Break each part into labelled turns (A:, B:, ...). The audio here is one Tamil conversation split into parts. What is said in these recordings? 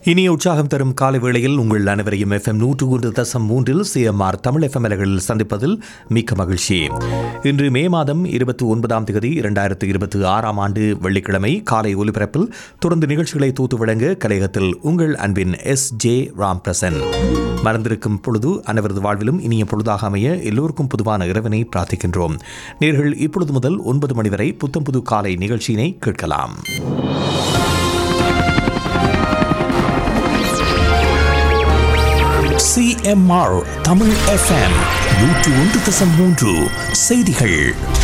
A: இனிய உற்சாகம் தரும் காலை வேளையில் உங்கள் அனைவரையும் எஃப்எம் நூற்று ஒன்று தசம் மூன்றில் சிஎம்ஆர் தமிழ் எஃப்எம் அலைகளில் சந்திப்பதில் மிக்க மகிழ்ச்சி இன்று மே மாதம் இருபத்தி ஒன்பதாம் தேதி இரண்டாயிரத்து இருபத்தி ஆறாம் ஆண்டு வெள்ளிக்கிழமை காலை ஒலிபரப்பில் தொடர்ந்து நிகழ்ச்சிகளை தூத்து வழங்க கலையகத்தில் உங்கள் அன்பின் எஸ் ஜே ராம்பிரசன் மறந்திருக்கும் பொழுது அனைவரது வாழ்விலும் இனிய பொழுதாக அமைய எல்லோருக்கும் பொதுவான இறைவனை பிரார்த்திக்கின்றோம் நேர்கள் இப்பொழுது முதல் ஒன்பது மணி வரை புத்தம் புது காலை நிகழ்ச்சியினை கேட்கலாம் சிஎம்ஆர் தமிழ் எஃப்எம் நூற்று ஒன்று தசம் மூன்று செய்திகள்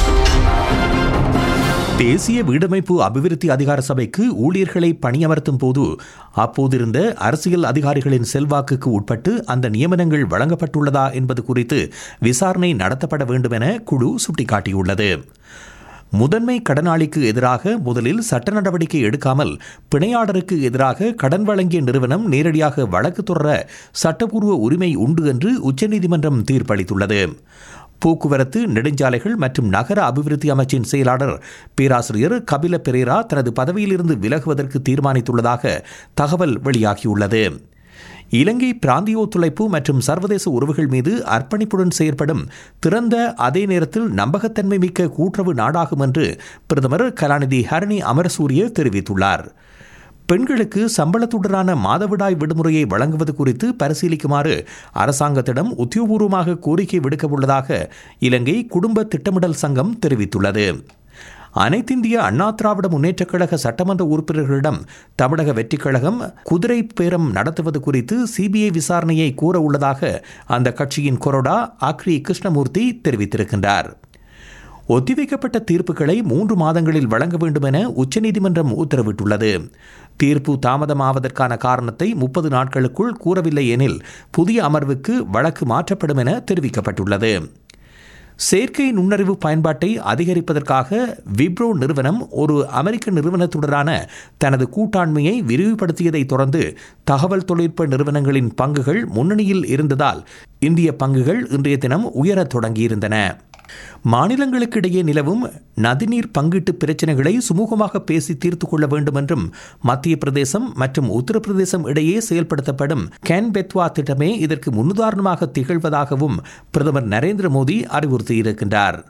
A: தேசிய வீடமைப்பு அபிவிருத்தி அதிகார சபைக்கு ஊழியர்களை பணியமர்த்தும் போது அப்போதிருந்த அரசியல் அதிகாரிகளின் செல்வாக்குக்கு உட்பட்டு அந்த நியமனங்கள் வழங்கப்பட்டுள்ளதா என்பது குறித்து விசாரணை நடத்தப்பட வேண்டும் என குழு சுட்டிக்காட்டியுள்ளது முதன்மை கடனாளிக்கு எதிராக முதலில் சட்ட நடவடிக்கை எடுக்காமல் பிணையாளருக்கு எதிராக கடன் வழங்கிய நிறுவனம் நேரடியாக வழக்கு தொடர சட்டப்பூர்வ உரிமை உண்டு என்று உச்சநீதிமன்றம் தீர்ப்பளித்துள்ளது போக்குவரத்து நெடுஞ்சாலைகள் மற்றும் நகர அபிவிருத்தி அமைச்சின் செயலாளர் பேராசிரியர் கபில பெரேரா தனது பதவியிலிருந்து விலகுவதற்கு தீர்மானித்துள்ளதாக தகவல் வெளியாகியுள்ளது இலங்கை பிராந்திய ஒத்துழைப்பு மற்றும் சர்வதேச உறவுகள் மீது அர்ப்பணிப்புடன் செயற்படும் திறந்த அதே நேரத்தில் நம்பகத்தன்மை மிக்க கூட்டுறவு நாடாகும் என்று பிரதமர் கலாநிதி ஹரணி அமரசூரிய தெரிவித்துள்ளார் பெண்களுக்கு சம்பளத்துடனான மாதவிடாய் விடுமுறையை வழங்குவது குறித்து பரிசீலிக்குமாறு அரசாங்கத்திடம் உத்தியோகபூர்வமாக கோரிக்கை விடுக்க உள்ளதாக இலங்கை குடும்ப திட்டமிடல் சங்கம் தெரிவித்துள்ளது அனைத்திந்திய அண்ணா திராவிட முன்னேற்றக் கழக சட்டமன்ற உறுப்பினர்களிடம் தமிழக வெற்றிக் கழகம் குதிரை பேரம் நடத்துவது குறித்து சிபிஐ விசாரணையை கூற உள்ளதாக அந்த கட்சியின் கொறடா ஆக்ரி கிருஷ்ணமூர்த்தி தெரிவித்திருக்கின்றார் ஒத்திவைக்கப்பட்ட தீர்ப்புகளை மூன்று மாதங்களில் வழங்க வேண்டும் என உச்சநீதிமன்றம் உத்தரவிட்டுள்ளது தீர்ப்பு தாமதமாவதற்கான காரணத்தை முப்பது நாட்களுக்குள் கூறவில்லை எனில் புதிய அமர்வுக்கு வழக்கு மாற்றப்படும் என தெரிவிக்கப்பட்டுள்ளது செயற்கை நுண்ணறிவு பயன்பாட்டை அதிகரிப்பதற்காக விப்ரோ நிறுவனம் ஒரு அமெரிக்க நிறுவனத்துடனான தனது கூட்டாண்மையை விரிவுபடுத்தியதை தொடர்ந்து தகவல் தொழில்நுட்ப நிறுவனங்களின் பங்குகள் முன்னணியில் இருந்ததால் இந்திய பங்குகள் இன்றைய தினம் உயரத் தொடங்கியிருந்தன மாநிலங்களுக்கிடையே நிலவும் நதிநீர் பங்கீட்டு பிரச்சினைகளை சுமூகமாக பேசி தீர்த்து கொள்ள வேண்டும் என்றும் மத்திய பிரதேசம் மற்றும் உத்தரப்பிரதேசம் இடையே செயல்படுத்தப்படும் கேன் பெத்வா திட்டமே இதற்கு முன்னுதாரணமாக திகழ்வதாகவும் பிரதமர் நரேந்திர மோடி அறிவுறுத்தியிருக்கின்றார்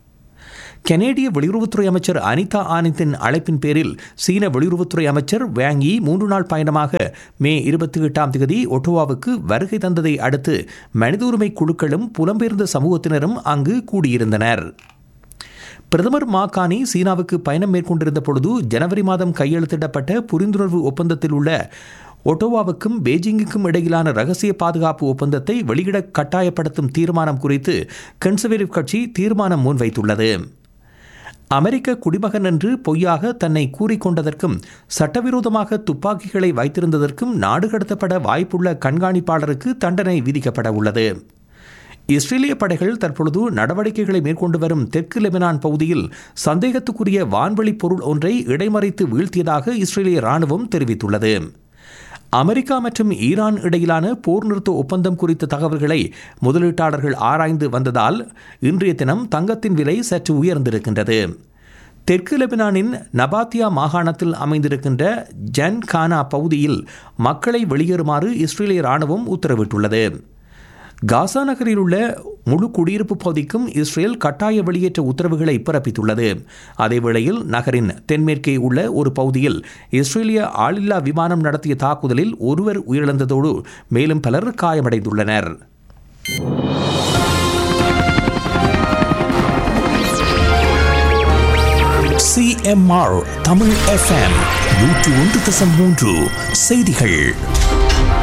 A: கனேடிய வெளியுறவுத்துறை அமைச்சர் அனிதா ஆனந்தின் அழைப்பின் பேரில் சீன வெளியுறவுத்துறை அமைச்சர் வேங்கி மூன்று நாள் பயணமாக மே இருபத்தி எட்டாம் தேதி ஒட்டோவாவுக்கு வருகை தந்ததை அடுத்து மனித உரிமை குழுக்களும் புலம்பெயர்ந்த சமூகத்தினரும் அங்கு கூடியிருந்தனர் பிரதமர் மாகாணி சீனாவுக்கு பயணம் மேற்கொண்டிருந்த பொழுது ஜனவரி மாதம் கையெழுத்திடப்பட்ட புரிந்துணர்வு ஒப்பந்தத்தில் உள்ள ஒட்டோவாவுக்கும் பெய்ஜிங்குக்கும் இடையிலான ரகசிய பாதுகாப்பு ஒப்பந்தத்தை வெளியிட கட்டாயப்படுத்தும் தீர்மானம் குறித்து கன்சர்வேட்டிவ் கட்சி தீர்மானம் முன்வைத்துள்ளது அமெரிக்க குடிமகன் என்று பொய்யாக தன்னை கூறிக்கொண்டதற்கும் சட்டவிரோதமாக துப்பாக்கிகளை வைத்திருந்ததற்கும் நாடு கடத்தப்பட வாய்ப்புள்ள கண்காணிப்பாளருக்கு தண்டனை விதிக்கப்பட உள்ளது இஸ்ரேலிய படைகள் தற்பொழுது நடவடிக்கைகளை மேற்கொண்டு வரும் தெற்கு லெபனான் பகுதியில் சந்தேகத்துக்குரிய வான்வழி பொருள் ஒன்றை இடைமறைத்து வீழ்த்தியதாக இஸ்ரேலிய ராணுவம் தெரிவித்துள்ளது அமெரிக்கா மற்றும் ஈரான் இடையிலான போர் நிறுத்த ஒப்பந்தம் குறித்த தகவல்களை முதலீட்டாளர்கள் ஆராய்ந்து வந்ததால் இன்றைய தினம் தங்கத்தின் விலை சற்று உயர்ந்திருக்கின்றது தெற்கு லெபனானின் நபாத்தியா மாகாணத்தில் அமைந்திருக்கின்ற ஜன் கானா பகுதியில் மக்களை வெளியேறுமாறு இஸ்ரேலிய ராணுவம் உத்தரவிட்டுள்ளது காசா நகரில் உள்ள முழு குடியிருப்பு பகுதிக்கும் இஸ்ரேல் கட்டாய வெளியேற்ற உத்தரவுகளை பிறப்பித்துள்ளது அதேவேளையில் நகரின் தென்மேற்கே உள்ள ஒரு பகுதியில் இஸ்ரேலிய ஆளில்லா விமானம் நடத்திய தாக்குதலில் ஒருவர் உயிரிழந்ததோடு மேலும் பலர் காயமடைந்துள்ளனர் சிஎம்ஆர் தமிழ் எஃப்எம் நூற்று ஒன்று தசம் மூன்று செய்திகள்